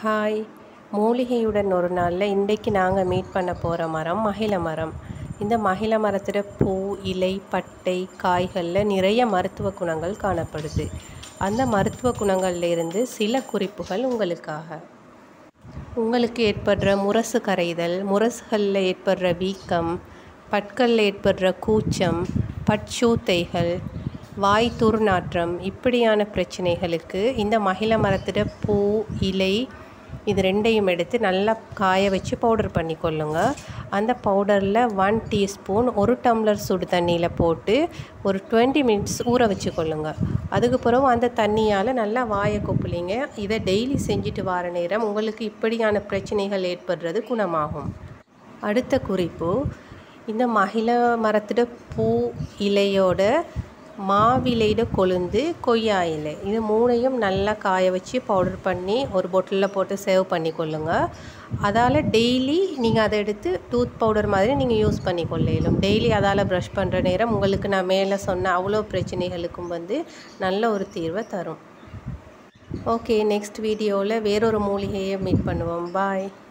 hi மூலிகையுடன் ஒரு நாளில் இன்றைக்கு நாங்கள் மீட் பண்ண போகிற மரம் மகிழ மரம் இந்த மகிழ மரத்தில் பூ இலை பட்டை காய்களில் நிறைய மருத்துவ குணங்கள் காணப்படுது அந்த மருத்துவ குணங்கள்ல இருந்து சில குறிப்புகள் உங்களுக்காக உங்களுக்கு ஏற்படுற முரசு கரைதல் முரசுகளில் ஏற்படுற வீக்கம் பற்களில் ஏற்படுற கூச்சம் பற்சூத்தைகள் வாய் துர்நாற்றம் இப்படியான பிரச்சனைகளுக்கு இந்த மகிழ மரத்தோட பூ இலை இது ரெண்டையும் எடுத்து நல்லா காய வச்சு பவுடர் பண்ணி கொள்ளுங்க அந்த பவுடரில் ஒன் டீஸ்பூன் ஒரு டம்ளர் சுடு தண்ணியில் போட்டு ஒரு டுவெண்ட்டி மினிட்ஸ் ஊற வச்சு கொள்ளுங்க அதுக்கு பிறகு அந்த தண்ணியால் நல்லா வாயை கொப்புளிங்க இதை டெய்லி செஞ்சுட்டு வர நேரம் உங்களுக்கு இப்படியான பிரச்சனைகள் ஏற்படுறது குணமாகும் அடுத்த குறிப்பு இந்த மகிழ மரத்தோட பூ இலையோட மாவிலையோட கொழுந்து கொய்யா இலை இது மூணையும் நல்லா காய வச்சு பவுடர் பண்ணி ஒரு பொட்டிலில் போட்டு சேவ் பண்ணி கொள்ளுங்க அதால் டெய்லி நீங்கள் அதை எடுத்து டூத் பவுடர் மாதிரி நீங்கள் யூஸ் பண்ணி கொள்ளையிலும் டெய்லி அதால் ப்ரஷ் பண்ணுற நேரம் உங்களுக்கு நான் மேலே சொன்ன அவ்வளோ பிரச்சனைகளுக்கும் வந்து நல்ல ஒரு தீர்வை தரும் ஓகே நெக்ஸ்ட் வீடியோவில் வேறொரு மூலிகையை மீட் பண்ணுவோம் பாய்